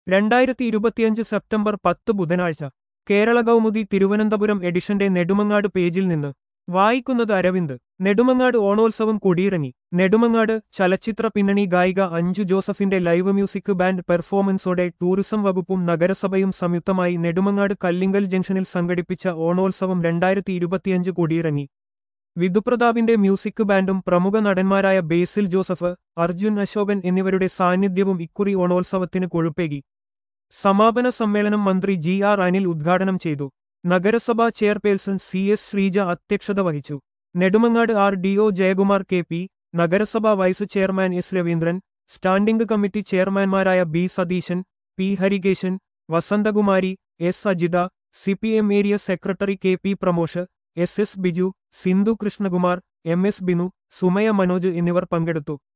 രണ്ടായിരത്തി ഇരുപത്തിയഞ്ച് സെപ്റ്റംബർ പത്ത് ബുധനാഴ്ച കേരള കൗമുദി തിരുവനന്തപുരം എഡിഷന്റെ നെടുമങ്ങാട് പേജിൽ നിന്ന് വായിക്കുന്നത് അരവിന്ദ് നെടുമങ്ങാട് ഓണോത്സവം കൊടിയിറങ്ങി നെടുമങ്ങാട് ചലച്ചിത്ര പിന്നണി ഗായിക അഞ്ജു ജോസഫിന്റെ ലൈവ് മ്യൂസിക് ബാൻഡ് പെർഫോമൻസോടെ ടൂറിസം വകുപ്പും നഗരസഭയും സംയുക്തമായി നെടുമങ്ങാട് കല്ലിങ്കൽ ജംഗ്ഷനിൽ സംഘടിപ്പിച്ച ഓണോത്സവം രണ്ടായിരത്തി ഇരുപത്തിയഞ്ച് കൊടിയിറങ്ങി വിധുപ്രതാപിന്റെ മ്യൂസിക് ബാൻഡും പ്രമുഖ നടന്മാരായ ബേസിൽ ജോസഫ് അർജുൻ അശോകൻ എന്നിവരുടെ സാന്നിധ്യവും ഇക്കുറി ഓണോത്സവത്തിന് കൊഴുപ്പേകി സമാപന സമ്മേളനം മന്ത്രി ജി ആർ അനിൽ ഉദ്ഘാടനം ചെയ്തു നഗരസഭാ ചെയർപേഴ്സൺ സി എസ് ശ്രീജ അധ്യക്ഷത വഹിച്ചു Nedumangad R D O Jayakumar K P നഗരസഭാ vice chairman S Raveendran standing committee ചെയർമാൻമാരായ B Satheesan P Harikesan Vasanthakumari S Ajitha C P M area secretary K P Pramosh S S Biju Sindhu Krishnakumar M S Binu Sumaya Manoj എന്നിവർ പങ്കെടുത്തു